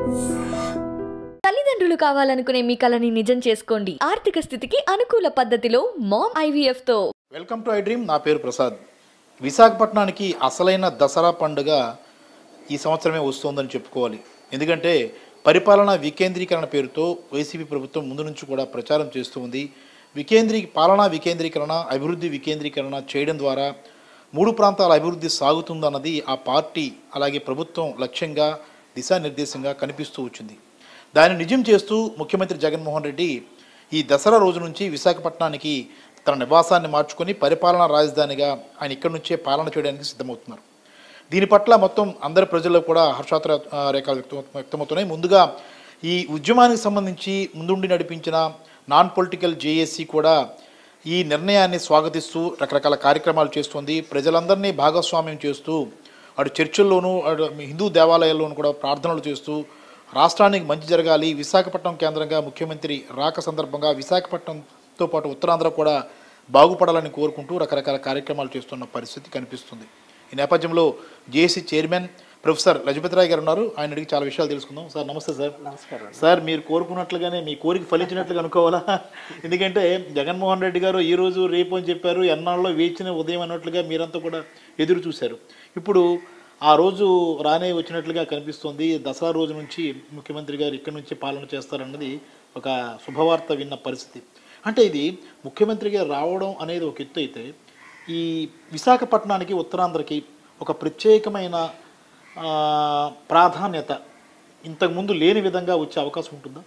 తల్లిదండ్రులు కావాలనుకునే మీ కలని నిజం చేసుకోండి ఆర్థిక స్థితికి అనుకూల పద్ధతిలో మామ్ ఐవీఎఫ్ తో వెల్కమ్ టు ఐ డ్రీమ్ నా పేరు ప్రసాద్ విశాఖపట్నానికి అసలైన దసరా పండుగ ఈ సంవత్సరమే వస్తుందని చెప్పుకోవాలి ఎందుకంటే పరిపాలన వికేంద్రీకరణ పేరుతో వైసీపీ ప్రభుత్వం ముందు నుంచి కూడా ప్రచారం చేస్తూ ఉంది వికేంద్రీ పాలనా వికేంద్రీకరణ అభివృద్ధి వికేంద్రీకరణ చేయడం ద్వారా మూడు ప్రాంతాల అభివృద్ధి సాగుతుందన్నది ఆ పార్టీ అలాగే ప్రభుత్వం లక్ష్యంగా దిశానిర్దేశంగా కనిపిస్తూ వచ్చింది దాన్ని నిజం చేస్తూ ముఖ్యమంత్రి జగన్మోహన్ రెడ్డి ఈ దసరా రోజు నుంచి విశాఖపట్నానికి తన నివాసాన్ని మార్చుకొని పరిపాలనా రాజధానిగా ఆయన ఇక్కడి నుంచే పాలన చేయడానికి సిద్ధమవుతున్నారు దీని పట్ల మొత్తం అందరి ప్రజల్లో కూడా హర్షాత్ర ఆ, రేఖలు వ్యక్తం వ్యక్తమవుతున్నాయి ముందుగా ఈ ఉద్యమానికి సంబంధించి ముందుండి నడిపించిన నాన్ పొలిటికల్ జేఏసీ కూడా ఈ నిర్ణయాన్ని స్వాగతిస్తూ రకరకాల కార్యక్రమాలు చేస్తుంది ప్రజలందరినీ భాగస్వామ్యం చేస్తూ అటు చర్చిల్లోనూ అటు హిందూ దేవాలయాల్లోనూ కూడా ప్రార్థనలు చేస్తూ రాష్ట్రానికి మంచి జరగాలి విశాఖపట్నం కేంద్రంగా ముఖ్యమంత్రి రాక సందర్భంగా విశాఖపట్నంతో పాటు ఉత్తరాంధ్ర కూడా బాగుపడాలని కోరుకుంటూ రకరకాల కార్యక్రమాలు చేస్తున్న పరిస్థితి కనిపిస్తుంది ఈ నేపథ్యంలో JAC chairman professor Lajapathi Rai గారు ఉన్నారు ఆయన అడిగి చాలా విషయాలు తెలుసుకుందాం సార్ నమస్తే సార్ నమస్కారం సార్ మీరు కోరుకున్నట్లుగానే మీ కోరిక ఫలించినట్లుగా అనుకోవాలా ఎందుకంటే జగన్మోహన్ రెడ్డి గారు ఈ రోజు రేపు అని చెప్పారు ఎన్నాళ్ళలో వేచిన ఉదయం అన్నట్లుగా మీరంతా కూడా ఎదురు చూశారు ఇప్పుడు ఆ రోజు రానే వచ్చినట్లుగా కనిపిస్తుంది దసరా రోజు నుంచి ముఖ్యమంత్రి గారు ఇక్కడి నుంచి పాలన చేస్తారన్నది ఒక శుభవార్త విన్న పరిస్థితి అంటే ఇది ముఖ్యమంత్రి గారు రావడం అనేది ఒక ఎత్తు అయితే ఈ విశాఖపట్నానికి ఉత్తరాంధ్రకి ఒక ప్రత్యేకమైన ఆ, ప్రాధాన్యత ఇంతకుముందు లేని విధంగా వచ్చే అవకాశం ఉంటుందా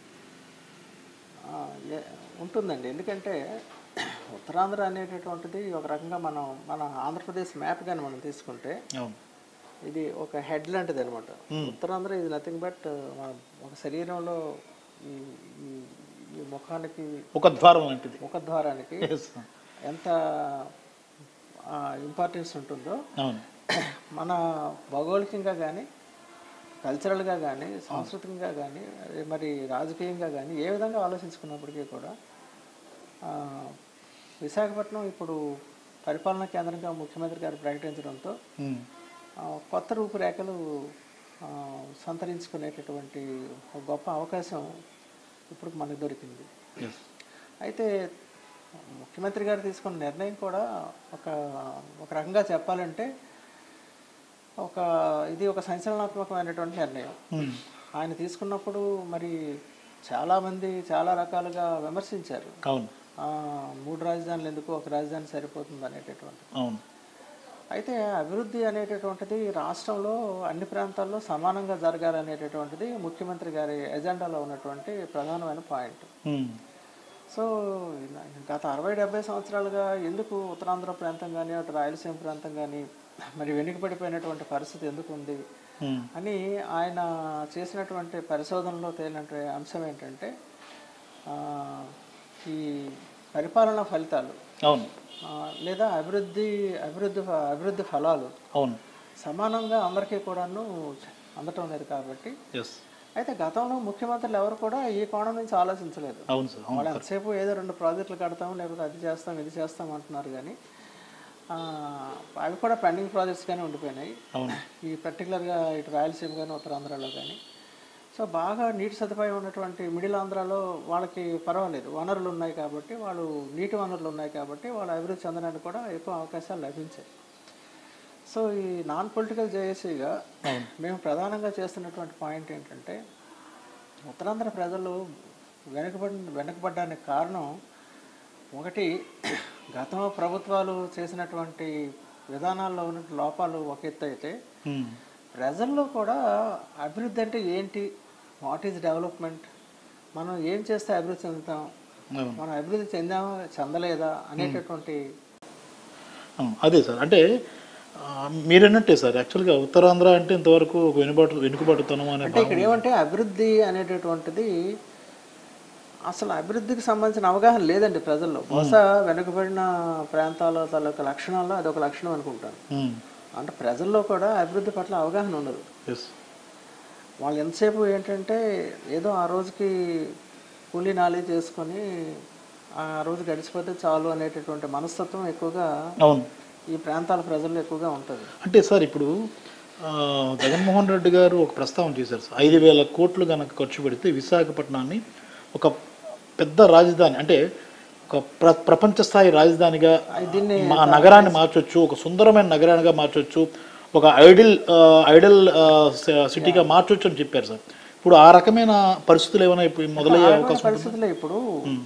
ఆ, ఏ- ఉంటుందండి ఎందుకంటే ఉత్తరాంధ్ర అనేటటువంటిది ఒక రకంగా మనం మన ఆంధ్రప్రదేశ్ మ్యాప్ కానీ మనం తీసుకుంటే అవును ఇది ఒక హెడ్ లాంటిది అనమాట ఉత్తరాంధ్ర ఇది నథింగ్ బట్ ఒక శరీరంలో ఈ ఈ- ఈ ముఖానికి ఒక ద్వారం లాంటిది ముఖద్వారానికి Yes. ఎంత ఇంపార్టెన్స్ ఉంటుందో అవును మన భౌగోళికంగా కానీ కల్చరల్గా కానీ సాంస్కృతికంగా కానీ అదే మరి రాజకీయంగా కానీ ఏ విధంగా ఆలోచించుకున్నప్పటికీ కూడా ఆ, విశాఖపట్నం ఇప్పుడు పరిపాలనా కేంద్రంగా ముఖ్యమంత్రి గారు ప్రకటించడంతో ఉమ్. ఆ, కొత్త రూపురేఖలు ఆ, సంతరించుకునేటటువంటి ఒక గొప్ప అవకాశం ఇప్పుడు మనకు దొరికింది Yes. అయితే ముఖ్యమంత్రి గారు తీసుకున్న నిర్ణయం కూడా ఒక ఒక రకంగా చెప్పాలంటే ఒక ఇది ఒక సంచలనాత్మకమైనటువంటి నిర్ణయం ఉమ్. ఆయన తీసుకున్నప్పుడు మరి చాలామంది చాలా రకాలుగా విమర్శించారు అవును ఆ, మూడు రాజధానులు ఎందుకు ఒక రాజధాని సరిపోతుంది అనేటటువంటి అవును అయితే అభివృద్ధి అనేటటువంటిది రాష్ట్రంలో అన్ని ప్రాంతాల్లో సమానంగా జరగాలనేటటువంటిది ముఖ్యమంత్రి గారి ఎజెండాలో ఉన్నటువంటి ప్రధానమైన పాయింట్ ఉమ్. సో గత అరవై డెబ్బై సంవత్సరాలుగా ఎందుకు ఉత్తరాంధ్ర ప్రాంతం కానీ అటు రాయలసీమ ప్రాంతం కానీ మరి వెనుకబడిపోయినటువంటి పరిస్థితి ఎందుకు ఉంది ఉమ్. అని ఆయన చేసినటువంటి పరిశోధనలో తేలినటువంటి అంశం ఏంటంటే ఆ, ఈ పరిపాలన ఫలితాలు అవును ఆ, లేదా అభివృద్ధి అభివృద్ధి ఫ- అభివృద్ధి ఫలాలు అవును సమానంగా అందరికీ కూడాను అందటం లేదు కాబట్టి ఎస్ అయితే గతంలో ముఖ్యమంత్రులు ఎవరు కూడా ఈ కోణం నుంచి ఆలోచించలేదు అవును సార్ అవును వాళ్ళు ఎంతసేపు ఏదో రెండు ప్రాజెక్టులు కడతాం లేకపోతే అది చేస్తాం ఇది చేస్తాం అంటున్నారు కానీ ఆ, అవి కూడా పెండింగ్ ప్రాజెక్ట్స్ కానీ ఉండిపోయినాయి అవును ఈ పర్టికులర్గా ఇటు రాయలసీమ కానీ ఉత్తరాంధ్రలో కానీ సో బాగా నీటి సదుపాయం ఉన్నటువంటి మిడిల్ ఆంధ్రాలో వాళ్ళకి పర్వాలేదు వనరులు ఉన్నాయి కాబట్టి వాళ్ళు నీటి వనరులు ఉన్నాయి కాబట్టి వాళ్ళు అభివృద్ధి చెందడానికి కూడా ఎక్కువ అవకాశాలు లభించాయి సో ఈ నాన్ పొలిటికల్ జేఏసీగా మేము ప్రధానంగా చేస్తున్నటువంటి పాయింట్ ఏంటంటే ఉత్తరాంధ్ర ప్రజలు వెనుకబడి వెనుకబడ్డానికి కారణం ఒకటి గతంలో ప్రభుత్వాలు చేసినటువంటి విధానాల్లో ఉన్న లోపాలు ఒక ఎత్తు అయితే ఉమ్. ప్రజల్లో కూడా అభివృద్ధి అంటే ఏంటి వాట్ ఈజ్ డెవలప్మెంట్ మనం ఏం చేస్తే అభివృద్ధి చెందుతాం అవును మనం అభివృద్ధి చెందామా చెందలేదా అనేటటువంటి అవును. అదే సార్ అంటే ఆ, మీరన్నట్టే సార్ యాక్చువల్గా ఉత్తరాంధ్ర అంటే ఇంతవరకు ఒక వెనుబాటు వెనుకబాటుతనం అనే అంటే ఇక్కడ ఏమంటే అభివృద్ధి అనేటటువంటిది అసలు అభివృద్ధికి సంబంధించిన అవగాహన లేదండి ప్రజల్లో బహుశా వెనుకబడిన ప్రాంతాల తాలూకా లక్షణాల్లో అదొక లక్షణం అనుకుంటాను ఉమ్. అంటే ప్రజల్లో కూడా అభివృద్ధి పట్ల అవగాహన ఉండదు ఎస్ వాళ్ళు ఎంతసేపు ఏంటంటే ఏదో ఆ రోజుకి కూలీ నాలి చేసుకొని ఆ రోజు గడిచిపోతే చాలు అనేటటువంటి మనస్తత్వం ఎక్కువగా అవును ఈ ప్రాంతాల ప్రజల్లో ఎక్కువగా ఉంటుంది అంటే సార్ ఇప్పుడు ఆ, జగన్మోహన్ రెడ్డి గారు ఒక ప్రస్తావన చేశారు సార్ ఐదు వేల కోట్లు కనుక ఖర్చు పెడితే విశాఖపట్నాన్ని ఒక పెద్ద రాజధాని అంటే ఒక ప్ర ప్రపంచ స్థాయి రాజధానిగా దీన్ని మా నగరాన్ని మార్చొచ్చు ఒక సుందరమైన నగరానిగా మార్చొచ్చు ఒక ఐడిల్ ఐడల్ సిటీగా మార్చొచ్చు అని చెప్పారు సార్ ఇప్పుడు ఆ రకమైన పరిస్థితులు ఏమైనా ఇప్పుడు మొదలయ్యే ఆ రకమైన అవకాశం ఉంటుందా? పరిస్థితుల్లో ఇప్పుడు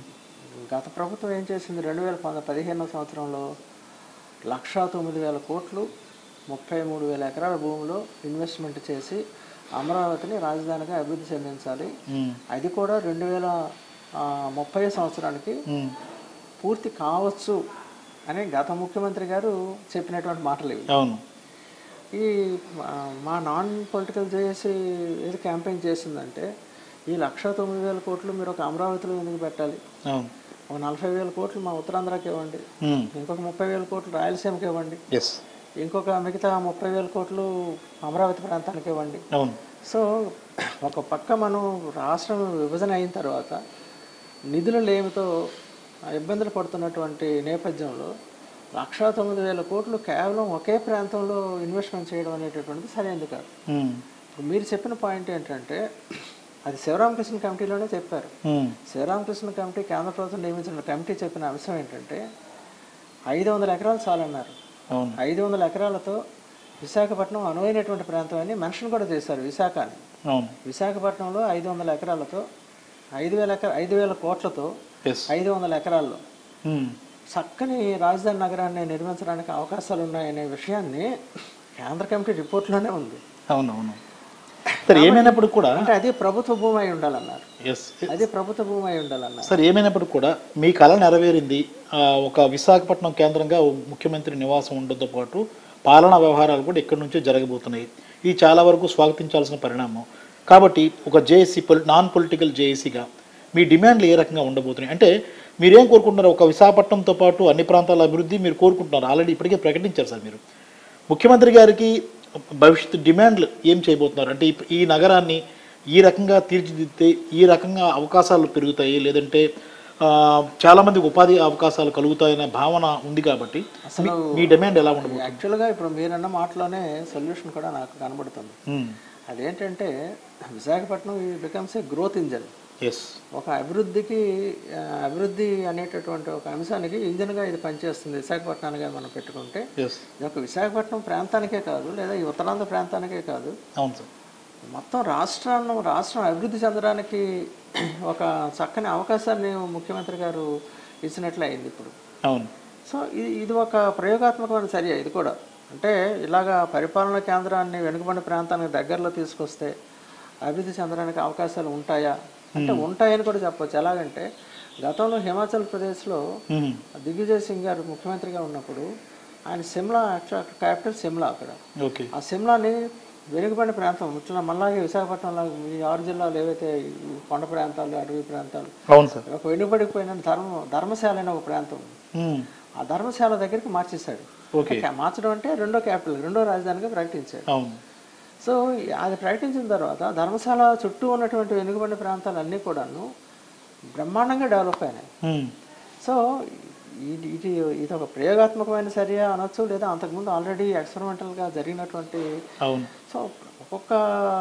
గత ప్రభుత్వం ఏం చేసింది రెండు వేల పంద పదిహేనవ సంవత్సరంలో లక్షా తొమ్మిది వేల కోట్లు ముప్పై మూడు వేల ఎకరాల భూమిలో ఇన్వెస్ట్మెంట్ చేసి అమరావతిని రాజధానిగా అభివృద్ధి చెందించాలి ఉమ్, అది కూడా రెండు వేల ఆ, ముప్పై సంవత్సరానికి ఉమ్, పూర్తి కావచ్చు అని గత ముఖ్యమంత్రి గారు చెప్పినటువంటి మాటలు ఇవి అవును ఈ ఆ, మా నాన్ పొలిటికల్ చేసి ఏది క్యాంపెయిన్ చేసిందంటే ఈ లక్ష తొమ్మిది వేల కోట్లు మీరు ఒక అమరావతిలో ఎందుకు పెట్టాలి అవును ఒక నలభై వేల కోట్లు మా ఉత్తరాంధ్రకి ఇవ్వండి ఉమ్, ఇంకొక ముప్పై వేల కోట్లు రాయలసీమకి ఇవ్వండి ఎస్ ఇంకొక మిగతా ముప్పై వేల కోట్లు అమరావతి ప్రాంతానికి ఇవ్వండి అవును సో ఒక పక్క మనం రాష్ట్రం విభజన అయిన తర్వాత నిధుల లేమితో ఇబ్బందులు పడుతున్నటువంటి నేపథ్యంలో లక్షా తొమ్మిది వేల కోట్లు కేవలం ఒకే ప్రాంతంలో ఇన్వెస్ట్మెంట్ చేయడం అనేటటువంటిది సరైనది కాదు ఉమ్, ఇప్పుడు మీరు చెప్పిన పాయింట్ ఏంటంటే అది శివరామకృష్ణ కమిటీలోనే చెప్పారు ఉమ్, శివరామకృష్ణ కమిటీ కేంద్ర ప్రభుత్వం నియమించిన కమిటీ చెప్పిన అంశం ఏంటంటే ఐదు వందల ఎకరాలు చాలన్నారు అవును ఐదు వందల ఎకరాలతో విశాఖపట్నం అనువైనటువంటి ప్రాంతం అని మెన్షన్ కూడా చేశారు విశాఖని అవును విశాఖపట్నంలో ఐదు వందల ఎకరాలతో ఐదు వేల ఎకరా ఐదు వేల కోట్లతో ఎస్ ఐదు వందల ఎకరాల్లో ఉమ్, చక్కని రాజధాని నగరాన్ని నిర్మించడానికి అవకాశాలు ఉన్నాయనే విషయాన్ని కేంద్ర కమిటీ రిపోర్ట్లోనే ఉంది అవును అవును సరే ఏమైనప్పటికి కూడా అంటే అది ప్రభుత్వ భూమి అయి ఉండాలన్నారు ఎస్ అది ప్రభుత్వ భూమి అయి ఉండాలన్నారు సార్ ఏమైనప్పటికి కూడా మీ కళ నెరవేరింది ఆ, ఒక విశాఖపట్నం కేంద్రంగా ఓ ముఖ్యమంత్రి నివాసం ఉండడంతో పాటు పాలనా వ్యవహారాలు కూడా ఇక్కడి నుంచే జరగబోతున్నాయి ఇది చాలా వరకు స్వాగతించాల్సిన పరిణామం కాబట్టి ఒక జేఏసీ పొలి నాన్ పొలిటికల్ జేఏసీగా మీ డిమాండ్లు ఏ రకంగా ఉండబోతున్నాయి అంటే మీరేం కోరుకుంటున్నారు ఒక విశాఖపట్నంతో పాటు అన్ని ప్రాంతాల అభివృద్ధి మీరు కోరుకుంటున్నారు ఆల్రెడీ ఇప్పటికే ప్రకటించారు సార్ మీరు ముఖ్యమంత్రి గారికి భవిష్యత్తు డిమాండ్లు ఏం చేయబోతున్నారు అంటే ఈ- ఈ నగరాన్ని ఈ రకంగా తీర్చిదిద్దితే ఈ రకంగా అవకాశాలు పెరుగుతాయి లేదంటే ఆ, చాలా మందికి ఉపాధి అవకాశాలు కలుగుతాయనే భావన ఉంది కాబట్టి మీ- మీ డిమాండ్ ఎలా ఉండబోతుంది యాక్చువల్గా ఇప్పుడు మీరన్న మాటలోనే సొల్యూషన్ కూడా నాకు కనబడుతుంది ఉమ్, అదేంటంటే విశాఖపట్నం ఈ becomes a growth engine as ఒక అభివృద్ధికి ఆ, అభివృద్ధి అనేటటువంటి ఒక అంశానికి ఇంజన్గా ఇది పనిచేస్తుంది విశాఖపట్నానికి మనం పెట్టుకుంటే ఎస్ ఇది ఒక విశాఖపట్నం ప్రాంతానికే కాదు లేదా ఈ ఉత్తరాంధ్ర ప్రాంతానికే కాదు అవును సార్ మొత్తం రాష్ట్రాన్ని రాష్ట్రం అభివృద్ధి చెందడానికి ఒక చక్కని అవకాశాన్ని ముఖ్యమంత్రి గారు ఇచ్చినట్లు అయింది ఇప్పుడు అవును సో ఇది ఇది ఒక ప్రయోగాత్మకమైన చర్య ఇది కూడా అంటే ఇలాగా పరిపాలనా కేంద్రాన్ని వెనుకబడిన ప్రాంతానికి దగ్గరలో తీసుకొస్తే అభివృద్ధి చెందడానికి అవకాశాలు ఉంటాయా అంటే ఉంటాయని కూడా చెప్పొచ్చు ఎలాగంటే గతంలో హిమాచల్ ప్రదేశ్లో ఉమ్, దిగ్విజయ్ సింగ్ గారు ముఖ్యమంత్రిగా ఉన్నప్పుడు ఆయన సిమ్లా యాక్చువల్ క్యాపిటల్ సిమ్లా అక్కడ ఓకే ఆ సిమ్లాని వెనుకబడిన ప్రాంతం ముఖ్యంగా మళ్ళాగే విశాఖపట్నంలో ఈ ఆరు జిల్లాలు ఏవైతే ఈ కొండ ప్రాంతాలు అటవీ ప్రాంతాలు అవును సార్ ఒక వెనుకబడిపోయిన ధర్మ ధర్మశాల అనే ఒక ప్రాంతం ఉంది. ఉమ్, ఆ ధర్మశాల దగ్గరికి మార్చేశాడు ఓకే అంటే మార్చడం అంటే రెండో క్యాపిటల్ రెండో రాజధానిగా ప్రకటించాడు అవును సో అది ప్రకటించిన తర్వాత ధర్మశాల చుట్టూ ఉన్నటువంటి వెనుకబడిన ప్రాంతాలన్నీ కూడాను బ్రహ్మాండంగా డెవలప్ అయినాయి ఉమ్, సో ఇది ఇది ఇది ఒక ప్రయోగాత్మకమైన చర్య అనొచ్చు లేదా అంతకుముందు ఆల్రెడీ ఎక్స్పెరిమెంటల్గా జరిగినటువంటి అవును సో ఒక్కొక్క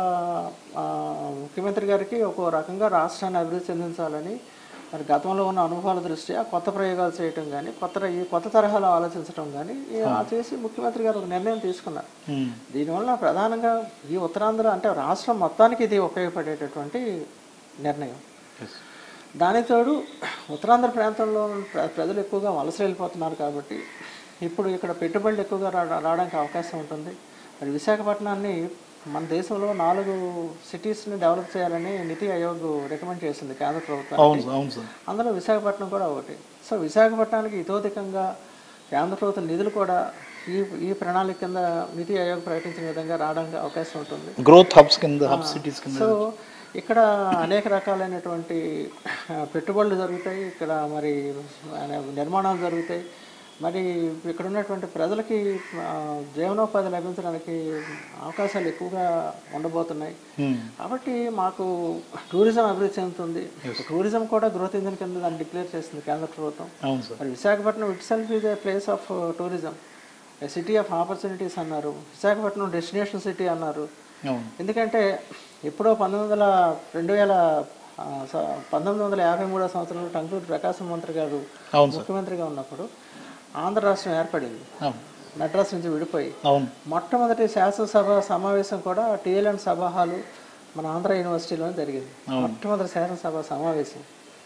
ఆ, ముఖ్యమంత్రి గారికి ఒక్కో రకంగా రాష్ట్రాన్ని అభివృద్ధి చెందించాలని మరి గతంలో ఉన్న అనుభవాల దృష్ట్యా కొత్త ప్రయోగాలు చేయటం కానీ కొత్త ఈ కొత్త తరహాలో ఆలోచించడం కానీ ఆ చేసి ముఖ్యమంత్రి గారు ఒక నిర్ణయం తీసుకున్నారు ఉమ్, దీనివల్ల ప్రధానంగా ఈ ఉత్తరాంధ్ర అంటే రాష్ట్రం మొత్తానికి ఇది ఉపయోగపడేటటువంటి నిర్ణయం ఎస్ దానికి తోడు ఉత్తరాంధ్ర ప్రాంతంలో ప్ర- ప్రజలు ఎక్కువగా వలస వెళ్ళిపోతున్నారు కాబట్టి ఇప్పుడు ఇక్కడ పెట్టుబడులు ఎక్కువగా రా రావడానికి అవకాశం ఉంటుంది మరి విశాఖపట్నాన్ని మన దేశంలో నాలుగు సిటీస్ని డెవలప్ చేయాలని నీతి ఆయోగ్ రికమెండ్ చేసింది కేంద్ర ప్రభుత్వం అవును సార్ అవును సార్ అందులో విశాఖపట్నం కూడా ఒకటి సో విశాఖపట్నానికి ఇతోధికంగా కేంద్ర ప్రభుత్వ నిధులు కూడా ఈ ఈ ప్రణాళిక కింద నీతి ఆయోగ్ ప్రకటించిన విధంగా రావడానికి అవకాశం ఉంటుంది గ్రోత్ హబ్స్ కింద హబ్ సిటీస్ కింద సో ఇక్కడ అనేక రకాలైనటువంటి ఆ, పెట్టుబడులు జరుగుతాయి ఇక్కడ మరి ఆ, నిర్మాణాలు జరుగుతాయి మరి ఇక్కడ ఉన్నటువంటి ప్రజలకి ఆ, జీవనోపాధి లభించడానికి అవకాశాలు ఎక్కువగా ఉండబోతున్నాయి ఉమ్, కాబట్టి మాకు టూరిజం అభివృద్ధి చెందుతుంది టూరిజం కూడా గ్రోత్ ఇంజిన్ కింద దాన్ని డిక్లేర్ చేసింది కేంద్ర ప్రభుత్వం అవును సార్ మరి Visakhapatnam itself is a place of tourism city of opportunities అన్నారు విశాఖపట్నం డెస్టినేషన్ సిటీ అన్నారు అవును ఎందుకంటే ఎప్పుడో పంతొమ్మిది వందల రెండు వేల ఆ, స- పంతొమ్మిది వందల యాభై మూడో సంవత్సరంలో టంగుటూరి ప్రకాశం మంత్రి గారు అవును సార్ ముఖ్యమంత్రిగా ఉన్నప్పుడు ఆంధ్ర రాష్ట్రం ఏర్పడింది అవును మద్రాసు నుంచి విడిపోయి అవును మొట్టమొదటి శాసనసభ సమావేశం కూడా టీఎల్ఎన్ సభా హాలు మన ఆంధ్ర యూనివర్సిటీలోనే జరిగింది మొట్టమొదటి శాసనసభ సమావేశం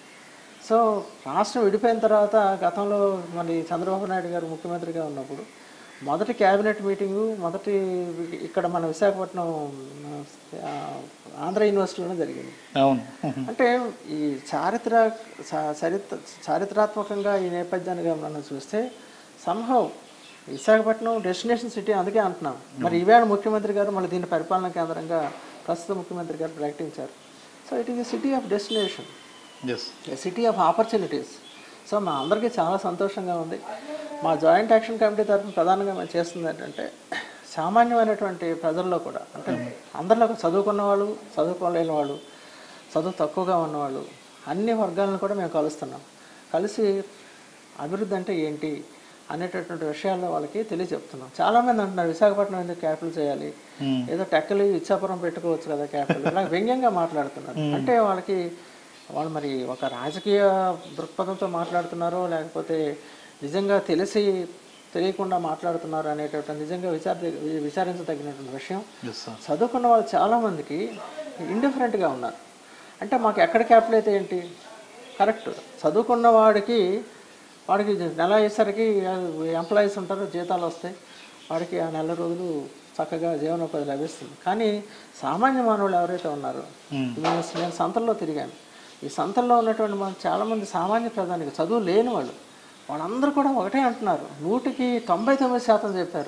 సో రాష్ట్రం విడిపోయిన తర్వాత గతంలో మరి చంద్రబాబు నాయుడు గారు ముఖ్యమంత్రిగా ఉన్నప్పుడు మొదటి క్యాబినెట్ మీటింగు మొదటి ఇక్కడ మన విశాఖపట్నం ఆ, ఆంధ్ర యూనివర్సిటీలోనే జరిగింది అవును అంటే ఈ చారిత్ర చా- చరిత్ర చారిత్రాత్మకంగా ఈ నేపథ్యాన్ని మనం చూస్తే సంభవ్ విశాఖపట్నం డెస్టినేషన్ సిటీ అందుకే అంటున్నాం మరి ఈవేళ ముఖ్యమంత్రి గారు మళ్ళీ దీని పరిపాలనా కేంద్రంగా ప్రస్తుత ముఖ్యమంత్రి గారు ప్రకటించారు so it is city of destination as city of opportunities so మా అందరికీ చాలా సంతోషంగా ఉంది మా జాయింట్ యాక్షన్ కమిటీ తరఫున ప్రధానంగా మేము చేస్తుంది ఏంటంటే సామాన్యమైనటువంటి ప్రజల్లో కూడా అంటే అందరిలో కూడా చదువుకున్న వాళ్ళు చదువుకోలేని వాళ్ళు చదువు తక్కువగా ఉన్నవాళ్ళు అన్ని వర్గాలను కూడా మేము కలుస్తున్నాం కలిసి అభివృద్ధి అంటే ఏంటి అనేటటువంటి విషయాల్లో వాళ్ళకి తెలియజెప్తున్నాం చాలామంది అంటున్నారు విశాఖపట్నం ఎందుకు క్యాపిటల్ చేయాలి ఏదో టెక్కలు ఇచ్చాపురం పెట్టుకోవచ్చు కదా క్యాపిటల్ ఇలా వ్యంగ్యంగా మాట్లాడుతున్నారు అంటే వాళ్ళకి వాళ్ళు మరి ఒక రాజకీయ దృక్పథంతో మాట్లాడుతున్నారో లేకపోతే నిజంగా తెలిసి తెలియకుండా మాట్లాడుతున్నారు అనేటటువంటి నిజంగా విచార విచారించదగినటువంటి విషయం ఎస్ సార్ చదువుకున్న వాళ్ళు చాలామందికి ఇండిఫరెంట్గా ఉన్నారు అంటే మాకు ఎక్కడ క్యాపిటల్ అయితే ఏంటి కరెక్ట్ చదువుకున్న వాడికి వాడికి నెల అయ్యేసరికి ఎంప్లాయీస్ ఉంటారు జీతాలు వస్తాయి వాడికి ఆ నెల రోజులు చక్కగా జీవనోపాధి లభిస్తుంది కానీ సామాన్య మానవులు ఎవరైతే ఉన్నారో నేను నేను సంతల్లో తిరిగాను ఈ సంతల్లో ఉన్నటువంటి మన చాలామంది సామాన్య ప్రధానికి చదువు లేని వాళ్ళు వాళ్ళందరూ కూడా ఒకటే అంటున్నారు నూటికి తొంభై తొమ్మిది శాతం చెప్పారు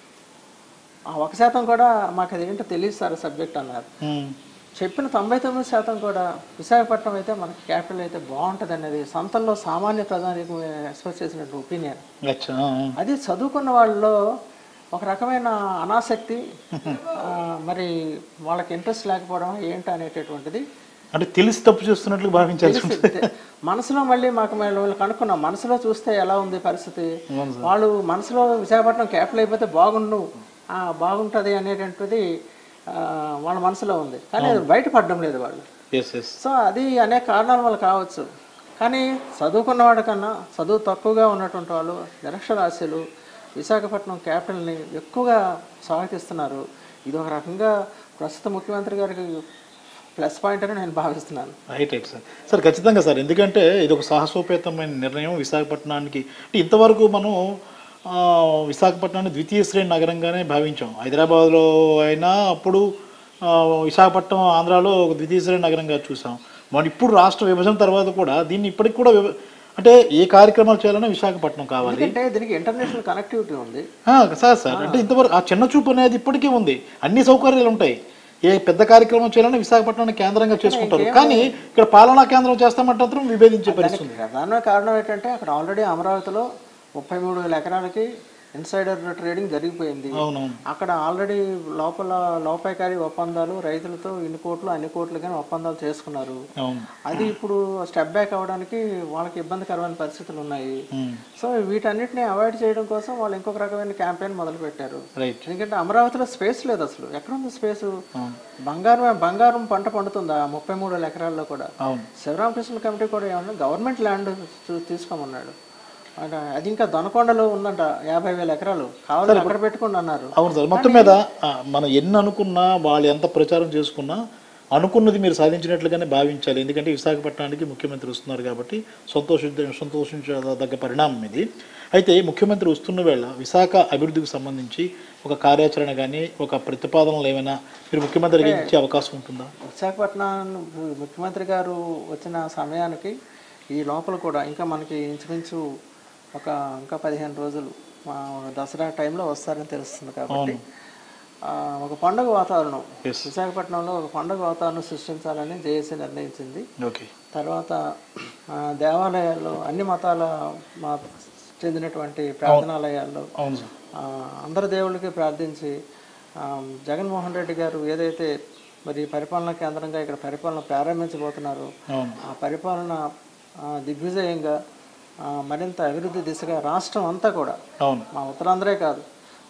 ఆ ఒక శాతం కూడా మాకు అది ఏంటో తెలియదు సార్ సబ్జెక్ట్ అన్నారు చెప్పిన తొంభై తొమ్మిది శాతం కూడా విశాఖపట్నం అయితే మనకి క్యాపిటల్ అయితే బాగుంటుంది అనేది సంతల్లో సామాన్య ప్రధానికి ఎక్స్ప్రెస్ చేసినట్టు ఒపీనియన్ అచ్చా అది చదువుకున్న వాళ్ళలో ఒక రకమైన అనాసక్తి ఆ, మరి వాళ్ళకి ఇంట్రెస్ట్ లేకపోవడం ఏంటి అనేటటువంటిది అంటే తెలిసి తప్పు చేస్తున్నట్లు భావించాల్సి ఉంటుంది తెలిసి- మనసులో మళ్ళీ మాకు మేము వాళ్ళు కనుక్కున్నాం మనసులో చూస్తే ఎలా ఉంది పరిస్థితి వాళ్ళు మనసులో విశాఖపట్నం క్యాపిటల్ అయిపోతే బాగుండు ఆ, బాగుంటుంది అనేటువంటిది ఆ, వాళ్ళ మనసులో ఉంది కానీ అది బయటపడడం లేదు వాళ్ళు ఎస్ ఎస్ సో అది అనేక కారణాల వల్ల కావచ్చు కానీ చదువుకున్న వాడికన్నా చదువు తక్కువగా ఉన్నటువంటి వాళ్ళు నిరక్షరాస్యులు విశాఖపట్నం క్యాపిటల్ని ఎక్కువగా స్వాగతిస్తున్నారు ఇది ఒక రకంగా ప్రస్తుత ముఖ్యమంత్రి గారికి ప్లస్ పాయింట్ అని నేను భావిస్తున్నాను రైట్ రైట్ సార్ సార్ ఖచ్చితంగా సార్ ఎందుకంటే ఇది ఒక సాహసోపేతమైన నిర్ణయం విశాఖపట్నానికి అంటే ఇంతవరకు మనం ఆ, విశాఖపట్నాన్ని ద్వితీయ శ్రేణి నగరంగానే భావించాం హైదరాబాద్లో అయినా అప్పుడు ఆ, విశాఖపట్నం ఆంధ్రాలో ఒక ద్వితీయ శ్రేణి నగరంగా చూసాం మరి ఇప్పుడు రాష్ట్ర విభజన తర్వాత కూడా దీన్ని ఇప్పటికి కూడా విభ- అంటే ఏ కార్యక్రమాలు చేయాలన్నా విశాఖపట్నం కావాలి ఎందుకంటే దీనికి ఇంటర్నేషనల్ కనెక్టివిటీ ఉంది ఆ, సార్ సార్ అంటే ఇంతవరకు ఆ చిన్న చూపు అనేది ఇప్పటికీ ఉంది అన్ని సౌకర్యాలు ఉంటాయి ఏ పెద్ద కార్యక్రమం చేయాలన్నా విశాఖపట్నాన్ని కేంద్రంగా చేసుకుంటారు కానీ ఇక్కడ పాలనా కేంద్రం చేస్తామంటే మాత్రం విభేదించే పరిస్థితి ఉంది ప్రధాన కారణం ఏంటంటే అక్కడ ఆల్రెడీ అమరావతిలో ముప్పై మూడు వేల ఎకరాలకి ఇన్సైడర్ ట్రేడింగ్ జరిగిపోయింది అవునవును అక్కడ ఆల్రెడీ లోపల లోపాయకారి ఒప్పందాలు రైతులతో ఇన్ని కోట్లు అన్ని కోట్లు కానీ ఒప్పందాలు చేసుకున్నారు అవును అది ఇప్పుడు స్టెప్ బ్యాక్ అవ్వడానికి వాళ్ళకి ఇబ్బందికరమైన పరిస్థితులు ఉన్నాయి ఉమ్, సో వీటన్నిటిని అవాయిడ్ చేయడం కోసం వాళ్ళు ఇంకొక రకమైన క్యాంపెయిన్ మొదలు పెట్టారు రైట్ ఎందుకంటే అమరావతిలో స్పేస్ లేదు అసలు ఎక్కడుంది స్పేస్ బంగారం బంగారం పంట పండుతుందా ముప్పై మూడు వేల ఎకరాల్లో కూడా అవును శివరామకృష్ణ కమిటీ కూడా ఏమన్నా గవర్నమెంట్ ల్యాండ్ చూ- తీసుకోమన్నాడు అంటే అది ఇంకా దొనకొండలో ఉందంట యాభై వేల ఎకరాలు కావాలి అక్కడ పెట్టుకోండి అన్నారు అవును సార్ మొత్తం మీద ఆ, మనం ఎన్ని అనుకున్నా వాళ్ళు ఎంత ప్రచారం చేసుకున్నా అనుకున్నది మీరు సాధించినట్లుగానే భావించాలి ఎందుకంటే విశాఖపట్నానికి ముఖ్యమంత్రి వస్తున్నారు కాబట్టి సంతోషించ సంతోషించదగ్గ పరిణామం ఇది అయితే ముఖ్యమంత్రి వస్తున్న వేళ విశాఖ అభివృద్ధికి సంబంధించి ఒక కార్యాచరణ కానీ ఒక ప్రతిపాదనలు ఏమైనా మీరు ముఖ్యమంత్రికి ఇచ్చే అవకాశం ఉంటుందా విశాఖపట్నం ముఖ్యమంత్రి గారు వచ్చిన సమయానికి ఈ లోపల కూడా ఇంకా మనకి ఇంచుమించు ఒక ఇంకా పదిహేను రోజులు మా దసరా టైంలో వస్తారని తెలుస్తుంది కాబట్టి ఆ, ఒక పండుగ వాతావరణం Yes. విశాఖపట్నంలో ఒక పండుగ వాతావరణం సృష్టించాలని జేఏసీ నిర్ణయించింది ఓకే తర్వాత ఆ, దేవాలయాల్లో అన్ని మతాల మా చెందినటువంటి ప్రార్థనాలయాల్లో అవును సార్ ఆ, అందరి దేవుళ్ళకి ప్రార్థించి ఆ, జగన్మోహన్ రెడ్డి గారు ఏదైతే మరి పరిపాలనా కేంద్రంగా ఇక్కడ పరిపాలన ప్రారంభించబోతున్నారో అవును ఆ పరిపాలన ఆ, దిగ్విజయంగా ఆ, మరింత అభివృద్ధి దిశగా రాష్ట్రం అంతా కూడా అవును మా ఉత్తరాంధ్రే కాదు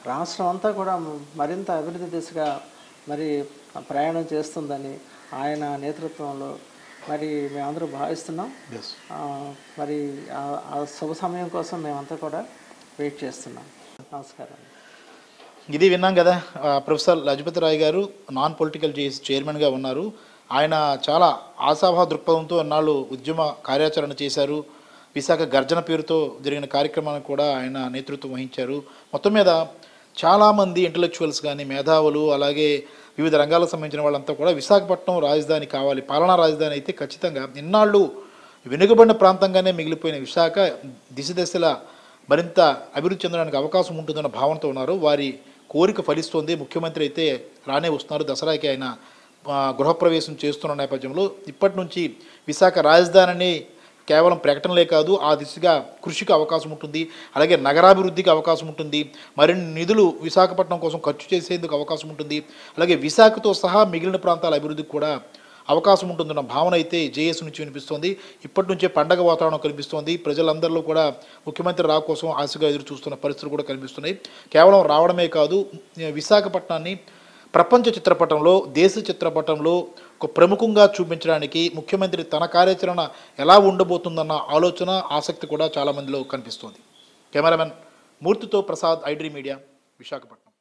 రాష్ట్రం అంతా కూడా మరింత అభివృద్ధి దిశగా మరి ప్రయాణం చేస్తుందని ఆయన నేతృత్వంలో మరి మేమందరూ భావిస్తున్నాం ఎస్ ఆ, మరి ఆ- ఆ శుభ సమయం కోసం మేమంతా కూడా వెయిట్ చేస్తున్నాం నమస్కారం ఇది విన్నాం కదా ఆ, ప్రొఫెసర్ లజపతి రాయ్ గారు నాన్ పొలిటికల్ జేస్ చైర్మన్గా ఉన్నారు ఆయన చాలా ఆశాభావ దృక్పథంతో ఎన్నాళ్ళు ఉద్యమ కార్యాచరణ చేశారు విశాఖ గర్జన పేరుతో జరిగిన కార్యక్రమానికి కూడా ఆయన నేతృత్వం వహించారు మొత్తం మీద చాలామంది ఇంటలెక్చువల్స్ కానీ మేధావులు అలాగే వివిధ రంగాలకు సంబంధించిన వాళ్ళంతా కూడా విశాఖపట్నం రాజధాని కావాలి పాలనా రాజధాని అయితే ఖచ్చితంగా ఇన్నాళ్ళు వెనుకబడిన ప్రాంతంగానే మిగిలిపోయిన విశాఖ దిశ దశల మరింత అభివృద్ధి చెందడానికి అవకాశం ఉంటుందన్న భావనతో ఉన్నారు వారి కోరిక ఫలిస్తోంది ముఖ్యమంత్రి అయితే రానే వస్తున్నారు దసరాకి ఆయన ఆ, గృహప్రవేశం చేస్తున్న నేపథ్యంలో ఇప్పటి నుంచి విశాఖ రాజధానిని కేవలం ప్రకటనలే కాదు ఆ దిశగా కృషికి అవకాశం ఉంటుంది అలాగే నగరాభివృద్ధికి అవకాశం ఉంటుంది మరిన్ని నిధులు విశాఖపట్నం కోసం ఖర్చు చేసేందుకు అవకాశం ఉంటుంది అలాగే విశాఖతో సహా మిగిలిన ప్రాంతాల అభివృద్ధికి కూడా అవకాశం ఉంటుందన్న భావన అయితే జేఎస్ నుంచి వినిపిస్తోంది ఇప్పటి నుంచే పండగ వాతావరణం కనిపిస్తోంది ప్రజలందరిలో కూడా ముఖ్యమంత్రి రా కోసం ఆశగా ఎదురు చూస్తున్న పరిస్థితులు కూడా కనిపిస్తున్నాయి కేవలం రావడమే కాదు విశాఖపట్నాన్ని ప్రపంచ చిత్రపటంలో దేశ చిత్రపటంలో ఒక ప్రముఖంగా చూపించడానికి ముఖ్యమంత్రి తన కార్యాచరణ ఎలా ఉండబోతుందన్న ఆలోచన ఆసక్తి కూడా చాలా మందిలో కనిపిస్తోంది కెమెరామెన్ మూర్తితో ప్రసాద్ ఐడ్రీ మీడియా విశాఖపట్నం